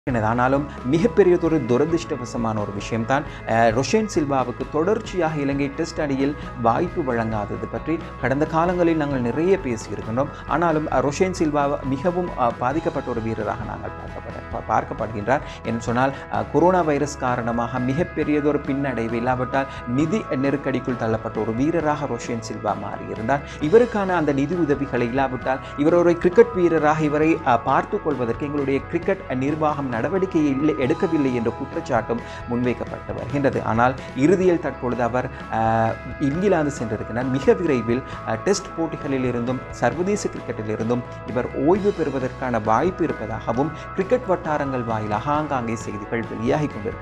இருக்கிறது. ஆனாலும் மிகப்பெரியதொரு துரதிர்ஷ்டவசமான ஒரு விஷயம்தான் அஹ், ரொஷேன் சில்வாவுக்கு தொடர்ச்சியாக இலங்கை டெஸ்ட் அணியில் வாய்ப்பு வழங்காதது பற்றி கடந்த காலங்களில் நாங்கள் நிறைய பேசியிருக்கின்றோம் ஆனாலும் அஹ், ரொஷேன் சில்வா மிகவும் அஹ், பாதிக்கப்பட்ட ஒரு வீரராக நாங்கள் பார்க்கப்பட பா- பார்க்கப்படுகின்றார் என்று சொன்னால் அஹ், கொரோனா வைரஸ் காரணமாக மிகப்பெரியதொரு பின்னடைவு இல்லாவிட்டால் நிதி நெருக்கடிக்குள் தள்ளப்பட்ட ஒரு வீரராக ரொஷேன் சில்வா மாறியிருந்தார் இவருக்கான அந்த நிதி உதவிகளை இல்லாவிட்டால் இவர் ஒரு கிரிக்கெட் வீரராக இவரை அஹ், பார்த்துக் கொள்வதற்கு எங்களுடைய கிரிக்கெட் நிர்வாகம் நடவடிக்கை இல்லை எடுக்கவில்லை என்ற குற்றச்சாட்டும் முன்வைக்கப்பட்டு வருகின்றது ஆனால் இறுதியில் தற்பொழுது அவர் அஹ், இங்கிலாந்து சென்றிருக்கிறார் மிக விரைவில் அஹ், டெஸ்ட் போட்டிகளில் இருந்தும் சர்வதேச கிரிக்கெட்டில் இருந்தும் இவர் ஓய்வு பெறுவதற்கான வாய்ப்பு இருப்பதாகவும் கிரிக்கெட் வட்டாரங்கள் வாயிலாக ஆங்காங்கே செய்திகள் வெளியாகி கொண்டிருக்கிறது